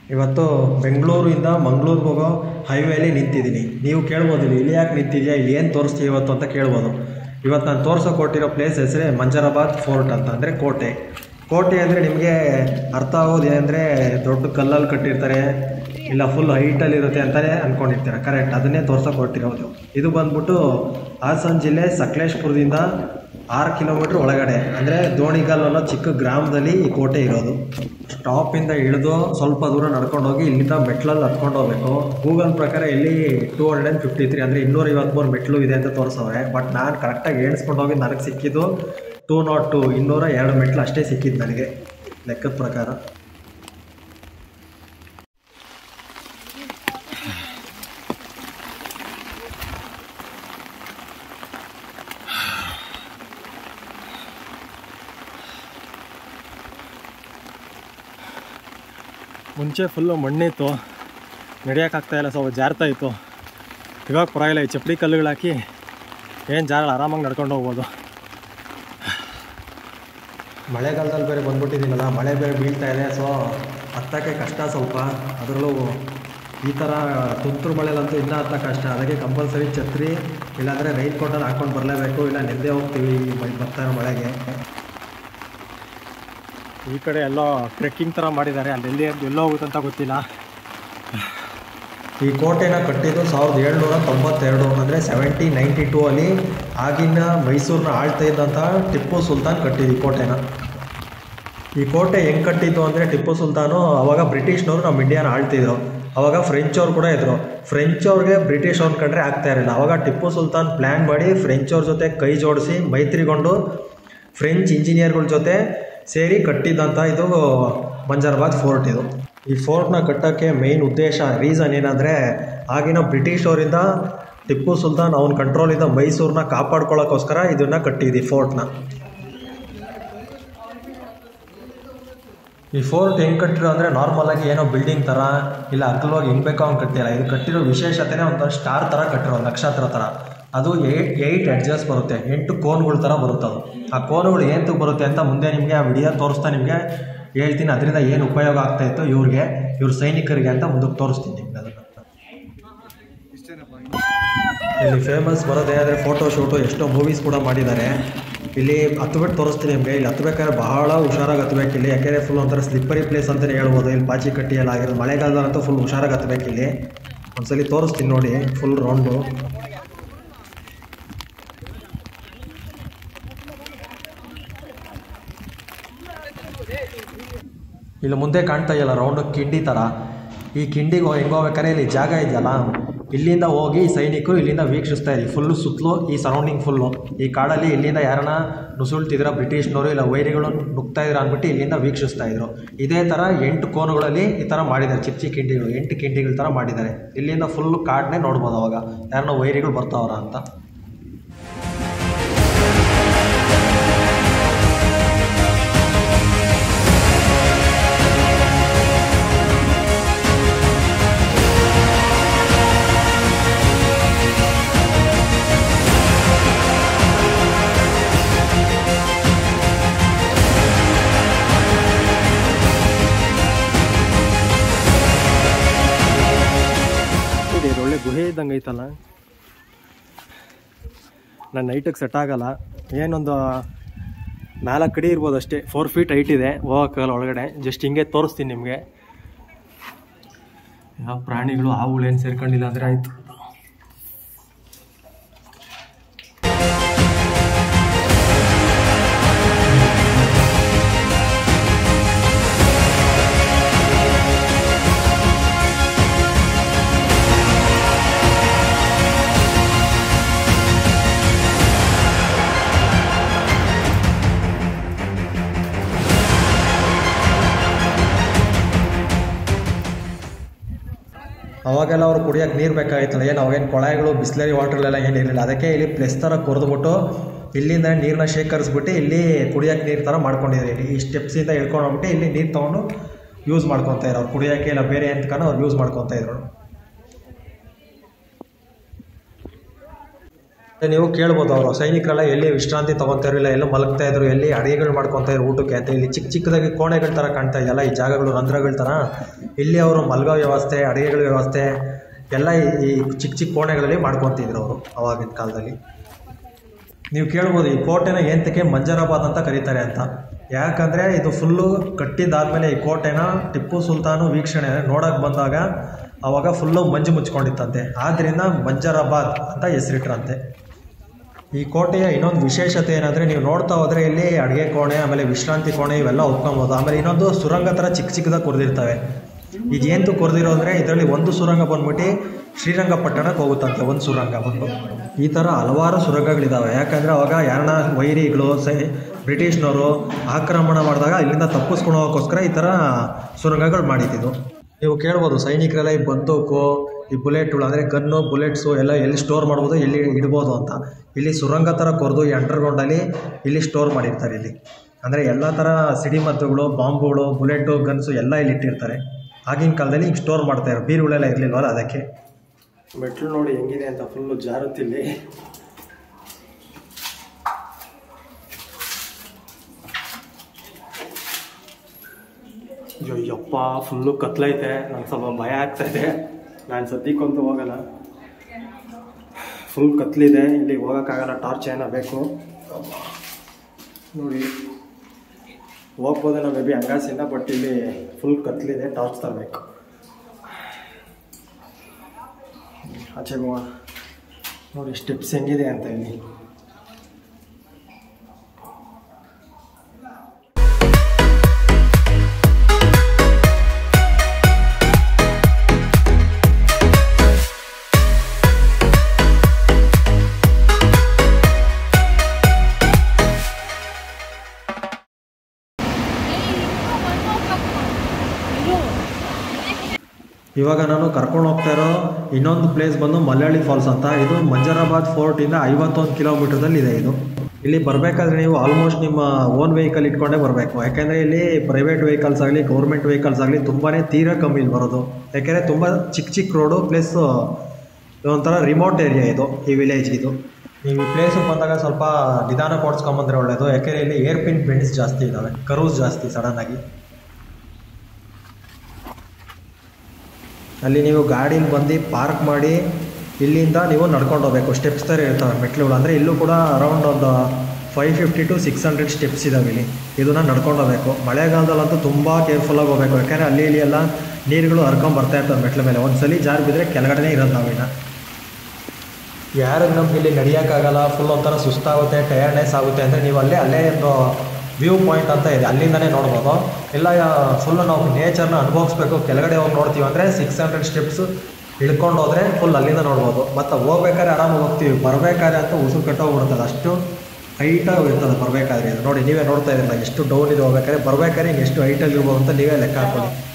ಇವತ್ತು ಬೆಂಗಳೂರಿಂದ ಮಂಗಳೂರಿಗೆ ಹೋಗೋ ಹೈವೇಲಿ ನಿಂತಿದ್ದೀನಿ ನೀವು ಕೇಳ್ಬೋದು ಇಲ್ಲಿ ಇಲ್ಲಿ ಯಾಕೆ ನಿಂತಿದ್ಯಾ ಇಲ್ಲಿ ಏನು ತೋರಿಸ್ತೀವಿ ಇವತ್ತು ಅಂತ ಕೇಳ್ಬೋದು ಇವತ್ತು ನಾನು ತೋರ್ಸೋಕೆ ಕೊಟ್ಟಿರೋ ಪ್ಲೇಸ್ ಹೆಸರೇ ಮಂಜರಾಬಾದ್ ಫೋರ್ಟ್ ಅಂತ ಅಂದರೆ ಕೋಟೆ ಕೋಟೆ ಅಂದರೆ ನಿಮಗೆ ಅರ್ಥ ಆಗೋದು ಏನಂದರೆ ದೊಡ್ಡ ಕಲ್ಲಲ್ಲಿ ಕಟ್ಟಿರ್ತಾರೆ ಇಲ್ಲ ಫುಲ್ ಹೈಟಲ್ಲಿ ಇರುತ್ತೆ ಅಂತಲೇ ಅಂದ್ಕೊಂಡಿರ್ತಾರೆ ಕರೆಕ್ಟ್ ಅದನ್ನೇ ತೋರ್ಸೋಕೆ ಕೊಟ್ಟಿರೋದು ಇದು ಬಂದ್ಬಿಟ್ಟು ಹಾಸನ ಜಿಲ್ಲೆ ಸಕಲೇಶ್ಪುರದಿಂದ ಆರು ಕಿಲೋಮೀಟ್ರ್ ಒಳಗಡೆ ಅಂದರೆ ದೋಣಿಗಲ್ ಅನ್ನೋ ಚಿಕ್ಕ ಗ್ರಾಮದಲ್ಲಿ ಈ ಕೋಟೆ ಇರೋದು ಸ್ಟಾಪಿಂದ ಇಳಿದು ಸ್ವಲ್ಪ ದೂರ ನಡ್ಕೊಂಡು ಹೋಗಿ ಇಲ್ಲಿಂದ ಮೆಟ್ಲಲ್ಲಿ ಹತ್ಕೊಂಡು ಹೋಗ್ಬೇಕು ಗೂಗಲ್ ಪ್ರಕಾರ ಇಲ್ಲಿ two hundred and fifty three ಅಂದರೆ ಇನ್ನೂರ ಐವತ್ತ್ಮೂರು ಮೆಟ್ಲು ಇದೆ ಅಂತ ತೋರಿಸವ್ರೆ ಬಟ್ ನಾನು ಕರೆಕ್ಟಾಗಿ ಎಣಿಸ್ಕೊಂಡು ಹೋಗಿ ನನಗೆ ಸಿಕ್ಕಿದ್ದು ಟೂ ನಾಟ್ ಟು ಇನ್ನೂರ ಎರಡು ಮೆಟ್ಲು ಅಷ್ಟೇ ಸಿಕ್ಕಿದ್ದು ನನಗೆ ಲೆಕ್ಕದ ಪ್ರಕಾರ ಮುಂಚೆ ಫುಲ್ಲು ಮಣ್ಣಿತ್ತು ನಡೆಯೋಕ್ಕಾಗ್ತಾ ಇಲ್ಲ ಸ್ವಲ್ಪ ಜಾರ್ತಾ ಇತ್ತು ಇವಾಗ ಪರವಾಗಿಲ್ಲ ಈ ಚಪ್ಪಡಿ ಕಲ್ಲುಗಳು ಹಾಕಿ ಏನು ಜಾರ ಆರಾಮಾಗಿ ನಡ್ಕೊಂಡು ಹೋಗ್ಬೋದು ಮಳೆಗಾಲದಲ್ಲಿ ಬೇರೆ ಬಂದ್ಬಿಟ್ಟಿದ್ದೀನಲ್ಲ ಮಳೆ ಬೇರೆ ಬೀಳ್ತಾ ಇದೆ ಸೊ ಹತ್ತಕ್ಕೆ ಕಷ್ಟ ಸ್ವಲ್ಪ ಅದರಲ್ಲೂ ಈ ಥರ ತುಂತುರು ಮಳೆಲಂತೂ ಇನ್ನೂ ಹತ್ತ ಕಷ್ಟ ಅದಕ್ಕೆ ಕಂಪಲ್ಸರಿ ಛತ್ರಿ ಇಲ್ಲಾಂದರೆ ರೈನ್ ಕೋಟಲ್ಲಿ ಹಾಕ್ಕೊಂಡು ಬರಲೇಬೇಕು ಇಲ್ಲ ನೆಂದೇ ಹೋಗ್ತೀವಿ ಈ ಮ- ಬರ್ತಾ ಇರೋ ಮಳೆಗೆ ಈ ಕಡೆ ಎಲ್ಲೋ ಟ್ರೆಕ್ಕಿಂಗ್ ಥರ ಮಾಡಿದ್ದಾರೆ ಅಲ್ಲಿ ಎಲ್ಲಿ ಎಲ್ಲೋ ಹೋಗುತ್ತಂತ ಗೊತ್ತಿಲ್ಲ ಈ ಕೋಟೆನ ಕಟ್ಟಿದ್ದು ಸಾವಿರದ ಏಳ್ನೂರ ತೊಂಬತ್ತೆರಡು ಅಂದರೆ ಸೆವೆಂಟಿ ನೈಂಟಿ ಟೂ ಅಲ್ಲಿ ಆಗಿನ ಮೈಸೂರನ್ನ ಆಳ್ತಾ ಇದ್ದಂಥ ಟಿಪ್ಪು ಸುಲ್ತಾನ್ ಕಟ್ಟಿದ್ದು ಈ ಕೋಟೆನ ಈ ಕೋಟೆ ಹೆಂಗೆ ಕಟ್ಟಿದ್ದು ಅಂದರೆ ಟಿಪ್ಪು ಸುಲ್ತಾನು ಅವಾಗ ಬ್ರಿಟಿಷ್ನವರು ನಮ್ಮ ಇಂಡಿಯಾನ ಆಳ್ತಿದ್ರು ಅವಾಗ ಫ್ರೆಂಚ್ ಅವ್ರು ಕೂಡ ಇದ್ರು ಫ್ರೆಂಚ್ ಅವ್ರಿಗೆ ಬ್ರಿಟಿಷ್ ಅವ್ರನ್ನ ಕಂಡ್ರೆ ಆಗ್ತಾ ಇರಲಿಲ್ಲ ಅವಾಗ ಟಿಪ್ಪು ಸುಲ್ತಾನ್ ಪ್ಲ್ಯಾನ್ ಮಾಡಿ ಫ್ರೆಂಚ್ ಅವ್ರ ಜೊತೆ ಕೈ ಜೋಡಿಸಿ ಮೈತ್ರಿಗೊಂಡು ಫ್ರೆಂಚ್ ಇಂಜಿನಿಯರ್ಗಳ ಜೊತೆ ಸೇರಿ ಕಟ್ಟಿದ್ದಂಥ ಇದು ಮಂಜರ್ಬಾದ್ ಫೋರ್ಟ್ ಇದು ಈ ಫೋರ್ಟ್ನ ಕಟ್ಟೋಕ್ಕೆ ಮೇಯ್ನ್ ಉದ್ದೇಶ ರೀಸನ್ ಏನಂದರೆ ಆಗಿನ ಬ್ರಿಟಿಷ್ ಅವರಿಂದ ಟಿಪ್ಪು ಸುಲ್ತಾನ್ ಅವನ ಕಂಟ್ರೋಲಿಂದ ಮೈಸೂರನ್ನ ಕಾಪಾಡ್ಕೊಳ್ಳೋಕ್ಕೋಸ್ಕರ ಇದನ್ನು ಕಟ್ಟಿದ್ದು ಈ ಫೋರ್ಟ್ನ ಈ ಫೋರ್ಟ್ ಹೆಂಗೆ ಕಟ್ಟಿರೋ ಅಂದರೆ ನಾರ್ಮಲಾಗಿ ಏನೋ ಬಿಲ್ಡಿಂಗ್ ಥರ ಇಲ್ಲ ಅಗಲವಾಗಿ ಹೆಂಗೆ ಬೇಕೋ ಅವ್ನು ಕಟ್ಟಿಲ್ಲ ಇದು ಕಟ್ಟಿರೋ ವಿಶೇಷತೆನೇ ಒಂಥರ ಸ್ಟಾರ್ ಥರ ಕಟ್ಟಿರೋ ನಕ್ಷತ್ರ ಥರ ಅದು ಏಯ್ಟ್ ಏಯ್ಟ್ ಎಡ್ಜಸ್ ಬರುತ್ತೆ ಎಂಟು ಕೋನ್ಗಳ ಥರ ಬರುತ್ತೆ ಅದು ಆ ಕೋನ್ಗಳು ಏನಕ್ಕೆ ಬರುತ್ತೆ ಅಂತ ಮುಂದೆ ನಿಮಗೆ ಆ ವಿಡಿಯೋ ತೋರಿಸ್ತಾ ನಿಮಗೆ ಹೇಳ್ತೀನಿ ಅದರಿಂದ ಏನು ಉಪಯೋಗ ಆಗ್ತಾ ಇತ್ತು ಇವ್ರಿಗೆ ಇವ್ರ ಸೈನಿಕರಿಗೆ ಅಂತ ಮುಂದಕ್ಕೆ ತೋರಿಸ್ತೀನಿ ನಿಮ್ಗೆ ಅದನ್ನು ಇಲ್ಲಿ ಫೇಮಸ್ ಬರೋದೇನಾದರೆ ಫೋಟೋ ಶೂಟು ಎಷ್ಟೋ ಮೂವೀಸ್ ಕೂಡ ಮಾಡಿದ್ದಾರೆ ಇಲ್ಲಿ ಹತ್ಬಿಟ್ಟು ತೋರಿಸ್ತೀನಿ ನಿಮಗೆ ಇಲ್ಲಿ ಹತ್ಬೇಕಾದ್ರೆ ಬಹಳ ಹುಷಾರಾಗಿ ಹತ್ಬೇಕು ಇಲ್ಲಿ ಯಾಕೆಂದರೆ ಫುಲ್ ಒಂಥರ ಸ್ಲಿಪ್ಪರಿ ಪ್ಲೇಸ್ ಅಂತಲೇ ಹೇಳ್ಬೋದು ಇಲ್ಲಿ ಪಾಚಿ ಕಟ್ಟಿ ಎಲ್ಲ ಆಗಿರೋದು ಮಳೆಗಾಲದಲ್ಲಂತೂ ಫುಲ್ ಹುಷಾರಾಗಿ ಹತ್ಬೇಕು ಇಲ್ಲಿ ಒಂದ್ಸಲಿ ತೋರಿಸ್ತೀನಿ ನೋಡಿ ಫುಲ್ ರೌಂಡು ಇಲ್ಲಿ ಮುಂದೆ ಕಾಣ್ತಾ ಇದೆಯಲ್ಲ ರೌಂಡ್ ಕಿಂಡಿ ಥರ ಈ ಕಿಂಡಿಗೆ ಹೆಂಗೆ ಹೋಗ್ಬೇಕಾದ್ರೆ ಇಲ್ಲಿ ಜಾಗ ಇದೆಯಲ್ಲ ಇಲ್ಲಿಂದ ಹೋಗಿ ಸೈನಿಕರು ಇಲ್ಲಿಂದ ವೀಕ್ಷಿಸ್ತಾ ಇದ್ದೀವಿ ಫುಲ್ಲು ಸುತ್ತಲೂ ಈ ಸರೌಂಡಿಂಗ್ ಫುಲ್ಲು ಈ ಕಾಡಲ್ಲಿ ಇಲ್ಲಿಂದ ಯಾರನ್ನ ನುಸುಳ್ತಿದ್ರ ಬ್ರಿಟಿಷ್ನವರು ಇಲ್ಲ ವೈರಿಗಳು ನುಗ್ತಾ ಇದ್ರ ಅಂದ್ಬಿಟ್ಟು ಇಲ್ಲಿಂದ ವೀಕ್ಷಿಸ್ತಾ ಇದ್ರು ಇದೇ ಥರ ಎಂಟು ಕೋನುಗಳಲ್ಲಿ ಈ ಥರ ಮಾಡಿದ್ದಾರೆ ಚಿಕ್ಕ ಚಿಕ್ಕ ಕಿಂಡಿಗಳು ಎಂಟು ಕಿಂಡಿಗಳ ಥರ ಮಾಡಿದ್ದಾರೆ ಇಲ್ಲಿಂದ ಫುಲ್ಲು ಕಾಡನ್ನೇ ನೋಡ್ಬೋದು ಅವಾಗ ಯಾರನ್ನ ವೈರಿಗಳು ಬರ್ತಾವ್ರ ಅಂತ ಇದು ಒಳ್ಳೆ ಗುಹೆ ಇದ್ದಂಗೆ ಐತಲ್ಲ ನನ್ನ ನೈಟಿಗೆ ಸೆಟ್ ಆಗಲ್ಲ ಏನೊಂದು ನಾಲ್ಕು ಕಡೆ ಇರ್ಬೋದು ಅಷ್ಟೇ ಫೋರ್ ಫೀಟ್ ಹೈಟ್ ಇದೆ ಹೋಗೋಕ್ಕಾಗಲ್ಲ ಒಳಗಡೆ ಜಸ್ಟ್ ಹಿಂಗೆ ತೋರಿಸ್ತೀನಿ ನಿಮಗೆ ಯಾವ ಪ್ರಾಣಿಗಳು ಹಾವುಗಳು ಏನು ಸೇರ್ಕೊಂಡಿಲ್ಲ ಅಂದರೆ ಆಯಿತು ಅವಾಗೆಲ್ಲ ಅವ್ರು ಕುಡಿಯೋಕೆ ನೀರು ಬೇಕಾಗಿತ್ತಲ್ಲ ಏನು ಅವಾಗೇನು ಕೊಳಾಯಿಗಳು ಬಿಸ್ಲರಿ ವಾಟರ್ಲೆಲ್ಲ ಏನು ಇರಲಿಲ್ಲ ಅದಕ್ಕೆ ಇಲ್ಲಿ ಪ್ಲೆಸ್ ಥರ ಕೊರೆದ್ಬಿಟ್ಟು ಇಲ್ಲಿಂದ ನೀರನ್ನ ಶೇಖರಿಸ್ಬಿಟ್ಟು ಇಲ್ಲಿ ಕುಡಿಯೋಕೆ ನೀರು ಥರ ಮಾಡ್ಕೊಂಡಿದ್ದಾರೆ ಈ ಸ್ಟೆಪ್ಸಿಂದ ಹೇಳ್ಕೊಂಡು ಹೋಗ್ಬಿಟ್ಟು ಇಲ್ಲಿ ನೀರು ತೊಗೊಂಡು ಯೂಸ್ ಮಾಡ್ಕೊತಾ ಇರೋ ಕುಡಿಯೋಕ್ಕೆ ಇಲ್ಲ ಬೇರೆ ಅಂತಕನ ಅವ್ರು ಯೂಸ್ ಮಾಡ್ಕೊತಾ ಇದ್ರು ನೀವು ಕೇಳ್ಬೋದು ಅವರು ಸೈನಿಕರೆಲ್ಲ ಎಲ್ಲಿ ವಿಶ್ರಾಂತಿ ತೊಗೊತಾ ಇರಲಿಲ್ಲ ಎಲ್ಲೋ ಮಲಗ್ತಾ ಇದ್ರು ಎಲ್ಲಿ ಅಡುಗೆಗಳು ಮಾಡ್ಕೊತಾ ಇದ್ರು ಊಟಕ್ಕೆ ಅಂತ ಇಲ್ಲಿ ಚಿಕ್ಕ ಚಿಕ್ಕದಾಗಿ ಕೋಣೆಗಳ ಥರ ಕಾಣ್ತಾ ಇದೆಯಲ್ಲ ಈ ಜಾಗಗಳು ರಂಧ್ರಗಳ ಥರ ಇಲ್ಲಿ ಅವರು ಮಲಗೋ ವ್ಯವಸ್ಥೆ ಅಡುಗೆಗಳ ವ್ಯವಸ್ಥೆ ಎಲ್ಲ ಈ ಈ ಚಿಕ್ಕ ಚಿಕ್ಕ ಕೋಣೆಗಳಲ್ಲಿ ಮಾಡ್ಕೊತಿದ್ರು ಅವರು ಅವಾಗಿನ ಕಾಲದಲ್ಲಿ ನೀವು ಕೇಳ್ಬೋದು ಈ ಕೋಟೆನ ಏಂತಕ್ಕೆ ಮಂಜರಾಬಾದ್ ಅಂತ ಕರೀತಾರೆ ಅಂತ ಯಾಕಂದರೆ ಇದು ಫುಲ್ಲು ಕಟ್ಟಿದ್ದಾದ್ಮೇಲೆ ಈ ಕೋಟೆನ ಟಿಪ್ಪು ಸುಲ್ತಾನು ವೀಕ್ಷಣೆ ನೋಡೋಕೆ ಬಂದಾಗ ಅವಾಗ ಫುಲ್ಲು ಮಂಜು ಮುಚ್ಕೊಂಡಿತ್ತಂತೆ ಆದ್ದರಿಂದ ಮಂಜರಾಬಾದ್ ಅಂತ ಹೆಸರಿಟ್ರಂತೆ ಈ ಕೋಟೆಯ ಇನ್ನೊಂದು ವಿಶೇಷತೆ ಏನಂದರೆ ನೀವು ನೋಡ್ತಾ ಹೋದರೆ ಇಲ್ಲಿ ಅಡುಗೆ ಕೋಣೆ ಆಮೇಲೆ ವಿಶ್ರಾಂತಿ ಕೋಣೆ ಇವೆಲ್ಲ ಒಪ್ಕೊಬೋದು ಆಮೇಲೆ ಇನ್ನೊಂದು ಸುರಂಗ ಥರ ಚಿಕ್ಕ ಚಿಕ್ಕದಾಗಿ ಕೊರೆದಿರ್ತವೆ ಇದೇಂತು ಕೊರೆದಿರೋ ಅಂದರೆ ಇದರಲ್ಲಿ ಒಂದು ಸುರಂಗ ಬಂದ್ಬಿಟ್ಟು ಶ್ರೀರಂಗಪಟ್ಟಣಕ್ಕೆ ಹೋಗುತ್ತಂತೆ ಒಂದು ಸುರಂಗ ಬಂದು ಈ ಥರ ಹಲವಾರು ಸುರಂಗಗಳಿದ್ದಾವೆ ಯಾಕಂದರೆ ಅವಾಗ ಯಾರನ್ನ ವೈರಿಗಳು ಸೈ ಬ್ರಿಟಿಷ್ನವರು ಆಕ್ರಮಣ ಮಾಡಿದಾಗ ಇಲ್ಲಿಂದ ತಪ್ಪಿಸ್ಕೊಂಡು ಹೋಗೋಕ್ಕೋಸ್ಕರ ಈ ಥರ ಸುರಂಗಗಳು ಮಾಡಿದ್ದು ನೀವು ಕೇಳ್ಬೋದು ಸೈನಿಕರೆಲ್ಲ ಈ ಬಂದೂಕು ಈ ಬುಲೆಟ್ಗಳು ಅಂದರೆ ಗನ್ನು ಬುಲೆಟ್ಸು ಎಲ್ಲ ಎಲ್ಲಿ ಸ್ಟೋರ್ ಮಾಡ್ಬೋದು ಎಲ್ಲಿ ಇಡ್ಬೋದು ಅಂತ ಇಲ್ಲಿ ಸುರಂಗ ಥರ ಕೊರೆದು ಈ ಅಂಡರ್ಗ್ರೌಂಡಲ್ಲಿ ಇಲ್ಲಿ ಸ್ಟೋರ್ ಮಾಡಿರ್ತಾರೆ ಇಲ್ಲಿ ಅಂದರೆ ಎಲ್ಲ ಥರ ಸಿಡಿಮದ್ದುಗಳು ಬಾಂಬುಗಳು ಬುಲೆಟು ಗನ್ಸು ಎಲ್ಲ ಇಲ್ಲಿ ಇಟ್ಟಿರ್ತಾರೆ ಆಗಿನ ಕಾಲದಲ್ಲಿ ಈಗ ಸ್ಟೋರ್ ಮಾಡ್ತಾರೆ ಬೀರುಗಳೆಲ್ಲ ಇರಲಿಲ್ವಲ್ಲ ಅದಕ್ಕೆ ಮೆಟ್ಲು ನೋಡಿ ಹೆಂಗಿದೆ ಅಂತ ಫುಲ್ಲು ಜಾರುತ್ತಿಲ್ಲಿ ಅಯ್ಯೋ ಯಪ್ಪ ಫುಲ್ಲು ಕತ್ಲೈತೆ ನಂಗೆ ಸ್ವಲ್ಪ ಭಯ ಆಗ್ತಾ ಇದೆ ನಾನು ಸದ್ಯಕ್ಕಂತೂ ಹೋಗಲ್ಲ ಫುಲ್ ಕತ್ಲಿದೆ ಇಲ್ಲಿ ಹೋಗೋಕ್ಕಾಗಲ್ಲ ಟಾರ್ಚ್ ಏನೋ ಬೇಕು ನೋಡಿ ಹೋಗ್ಬೋದೇನೋ ಮೇ ಬಿ ಹಂಗಾಸಿಂದ ಬಟ್ ಇಲ್ಲಿ ಫುಲ್ ಕತ್ಲಿದೆ ಟಾರ್ಚ್ ತರಬೇಕು ಆಚೆಗೆ ಹೋಗೋಣ ನೋಡಿ ಸ್ಟೆಪ್ಸ್ ಹೆಂಗಿದೆ ಅಂತ ಇಲ್ಲಿ ಇವಾಗ ನಾನು ಕರ್ಕೊಂಡು ಹೋಗ್ತಾ ಇರೋ ಇನ್ನೊಂದು ಪ್ಲೇಸ್ ಬಂದು ಮಲಯಾಳಿ ಫಾಲ್ಸ್ ಅಂತ ಇದು ಮಂಜರಾಬಾದ್ ಫೋರ್ಟಿಂದ ಐವತ್ತೊಂದು ಕಿಲೋಮೀಟರ್ದಲ್ಲಿ ಇದೆ ಇದು ಇಲ್ಲಿ ಬರಬೇಕಾದ್ರೆ ನೀವು ಆಲ್ಮೋಸ್ಟ್ ನಿಮ್ಮ ಓನ್ ವೆಹಿಕಲ್ ಇಟ್ಕೊಂಡೇ ಬರಬೇಕು ಯಾಕೆಂದರೆ ಇಲ್ಲಿ ಪ್ರೈವೇಟ್ ವೆಹಿಕಲ್ಸ್ ಆಗಲಿ ಗೌರ್ಮೆಂಟ್ ವೆಹಿಕಲ್ಸ್ ಆಗಲಿ ತುಂಬಾ ತೀರಾ ಕಮ್ಮಿ ಇಲ್ಲಿ ಬರೋದು ಯಾಕೆಂದರೆ ತುಂಬ ಚಿಕ್ಕ ಚಿಕ್ಕ ರೋಡು ಪ್ಲಸ್ ಒಂಥರ ರಿಮೋಟ್ ಏರಿಯಾ ಇದು ಈ ವಿಲೇಜ್ ಇದು ನೀವು ಈ ಪ್ಲೇಸಿಗೆ ಬಂದಾಗ ಸ್ವಲ್ಪ ನಿಧಾನಕ್ಕೆ ಓಡಿಸ್ಕೊಂಬಂದ್ರೆ ಒಳ್ಳೆಯದು ಯಾಕೆಂದರೆ ಇಲ್ಲಿ ಏರ್ ಪಿನ್ ಬೆಂಡ್ಸ್ ಜಾಸ್ತಿ ಇದ್ದಾವೆ ಕರೂಸ್ ಜಾಸ್ತಿ ಸಡನ್ನಾಗಿ ಅಲ್ಲಿ ನೀವು ಗಾಡೀಲಿ ಬಂದು ಪಾರ್ಕ್ ಮಾಡಿ ಇಲ್ಲಿಂದ ನೀವು ನಡ್ಕೊಂಡು ಹೋಗ್ಬೇಕು ಸ್ಟೆಪ್ಸ್ ಥರ ಇರ್ತವೆ ಮೆಟ್ಲುಗಳು ಅಂದರೆ ಇಲ್ಲೂ ಕೂಡ ಅರೌಂಡ್ ಒಂದು five fifty to six hundred steps ಇದಾವೆ ಇಲ್ಲಿ ಇದನ್ನು ನಡ್ಕೊಂಡು ಹೋಗ್ಬೇಕು ಮಳೆಗಾಲದಲ್ಲಂತೂ ತುಂಬ ಕೇರ್ಫುಲ್ಲಾಗಿ ಹೋಗ್ಬೇಕು ಯಾಕೆಂದರೆ ಅಲ್ಲಿ ಇಲ್ಲಿ ಎಲ್ಲ ನೀರುಗಳು ಹರ್ಕೊಂಡು ಬರ್ತಾ ಇರ್ತವೆ ಮೆಟ್ಲ ಮೇಲೆ ಒಂದು ಸಲ ಜಾರಿ ಬಿದ್ದರೆ ಕೆಳಗಡೆನೇ ಇರೋದು ನಾವಿನ್ನ ಯಾರಿಗೆ ನಮ್ಗೆ ಇಲ್ಲಿ ನಡೆಯೋಕ್ಕಾಗಲ್ಲ ಫುಲ್ ಒಂಥರ ಸುಸ್ತಾಗುತ್ತೆ ಟಯರ್ಡ್ನೆಸ್ ಆಗುತ್ತೆ ಅಂದರೆ ನೀವು ಅಲ್ಲೇ ಅಲ್ಲೇ ಒಂದು ವ್ಯೂ ಪಾಯಿಂಟ್ ಅಂತ ಇದೆ ಅಲ್ಲಿಂದನೇ ನೋಡ್ಬೋದು ಇಲ್ಲ ಫುಲ್ ನಾವು ನೇಚರ್ನ ಅನುಭವಿಸ್ಬೇಕು ಕೆಳಗಡೆ ಹೋಗಿ ನೋಡ್ತೀವಿ ಅಂದರೆ ಸಿಕ್ಸ್ ಹಂಡ್ರೆಡ್ ಸ್ಟೆಪ್ಸ್ ಇಳ್ಕೊಂಡು ಹೋದರೆ ಫುಲ್ ಅಲ್ಲಿಂದ ನೋಡ್ಬೋದು ಮತ್ತು ಹೋಗ್ಬೇಕಾದ್ರೆ ಆರಾಮಾಗಿ ಹೋಗ್ತೀವಿ ಬರಬೇಕಾದ್ರೆ ಅಂತ ಉಸಿರು ಕಟ್ಟೋಗ್ಬಿಡ್ತದೆ ಅಷ್ಟು ಹೈಟಾಗಿ ಇರ್ತದೆ ಬರಬೇಕಾದ್ರೆ ಇದು ನೋಡಿ ನೀವೇ ನೋಡ್ತಾ ಇದ್ದೀರಲ್ಲ ಎಷ್ಟು ಡೌನ್ ಇದೆ ಹೋಗ್ಬೇಕಾದ್ರೆ ಬರಬೇಕಾದ್ರೆ ಹಿಂಗೆ ಎಷ್ಟು ಹೈಟಲ್ಲಿ ಇರ್ಬೋದು ಅಂತ ನೀವೇ ಲೆಕ್ಕ ಹಾಕೊಳ್ಳಿ